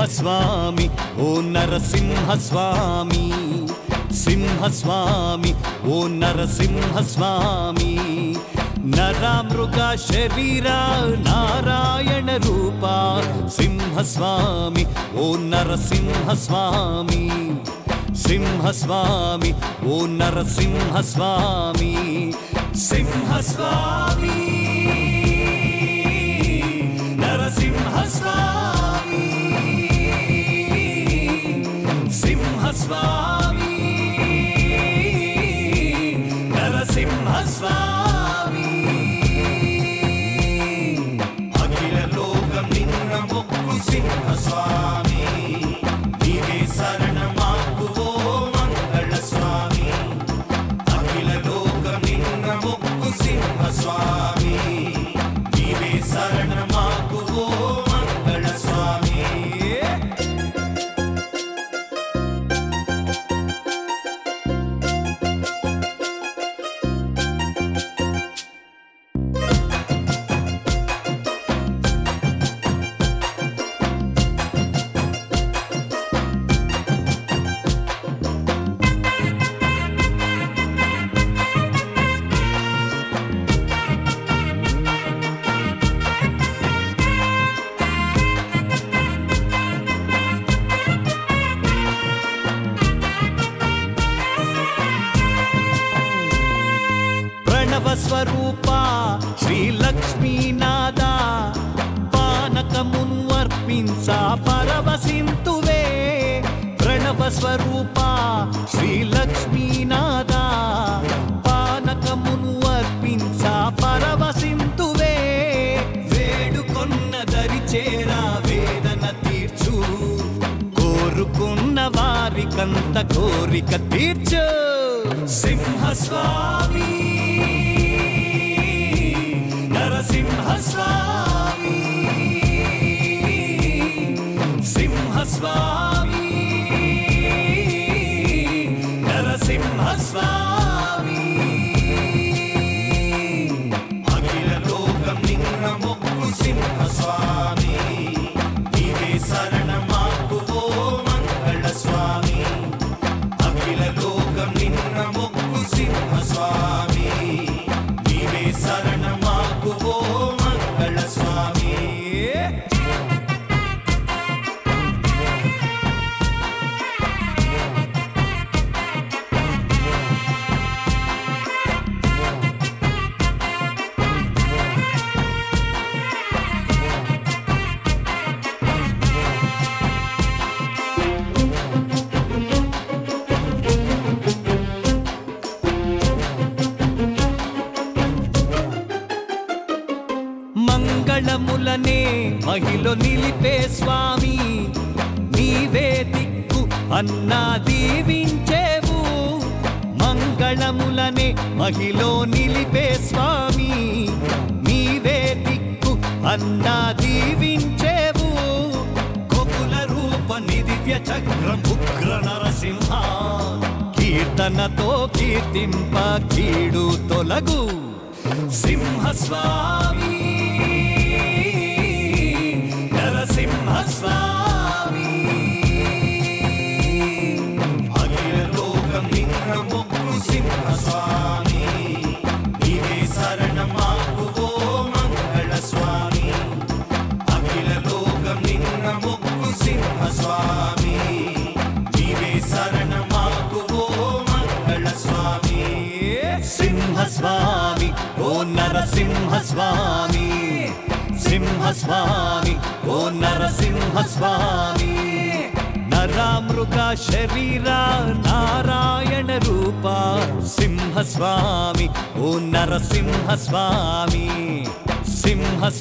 సింహస్వామి ఓ నరసింహస్వామి సింహస్వామి ఓ నరసింహస్వామి నరమృగ శరీర నారాయణ రూప సింహస్వామి ఓ నరసింహస్వామి సింహస్వామి ఓ నరసింహస్వామి సింహస్వామి నరసింహస్వామి సింహస్వామి నరసింహస్వామి అఖిల లోకం నిన్న మొక్కు సింహస్వామి నీవే శరణ మాకు ఓ మంగళ స్వామి అఖిల లోకం నిన్న మొక్కు సింహస్వామి నీవే శరణ మాకు ఓ మంగళ స్వామి ప్రణవ స్వరూప శ్రీ లక్ష్మీనాథ పానకమున్వర్పించ పరవశింతువే ప్రణవ స్వరూప శ్రీ లక్ష్మీనాథ పానకమున్వర్పించ పరవశింతువే వేడుకొన్న దరి చేరా వేదన తీర్చు కోరుకున్న వారికంత కోరిక తీర్చు సింహస్వామి నరసింహస్వామి సింహస్వామి నరసింహస్వామి అఖిల లోకం నిన్న మొక్కు సింహస్వామి నీవే శరణ మాకు ఓ మంగళ స్వామి అఖిల లోకం నిన్న మొక్కు సింహస్వామి నీవే శరణ మాకు ఓ మంగళ స్వామి మంగళములనే మహిళ నిలిపే స్వామి నీవే దిక్కు అన్నా దీవించేవు మంగళములనే మహిళ నిలిపే స్వామి నీవే దిక్కు అన్నా దీవించేవు కొపుల రూప నిదివ్య చక్రం ఉగ్ర నరసింహ కీర్తనతో కీర్తింప కీడు తొలగు సింహస్వామి నరసింహస్వామి అఖిల లోకం నిన్న మొక్కు సింహస్వామి నీవే శరణ మాకు ఓ మంగళ స్వామి అఖిల లోకం నిన్న మొక్కు సింహస్వామి నీవే శరణ మాకు ఓ మంగళ స్వామి సింహస్వామి ఓ నరసింహస్వామి సింహస్వామి ఓ నరసింహస్వామి నరామృగ శరీర నారాయణ రూప సింహస్వామి ఓ నరసింహస్వామి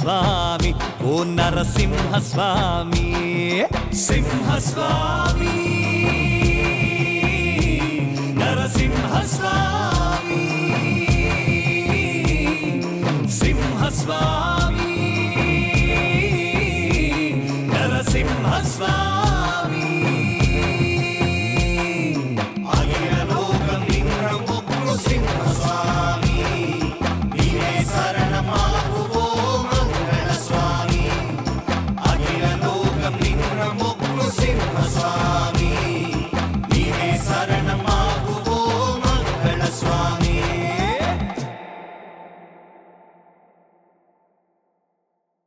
సింహస్వామి ఓ నరసింహస్వామి సింహస్వామి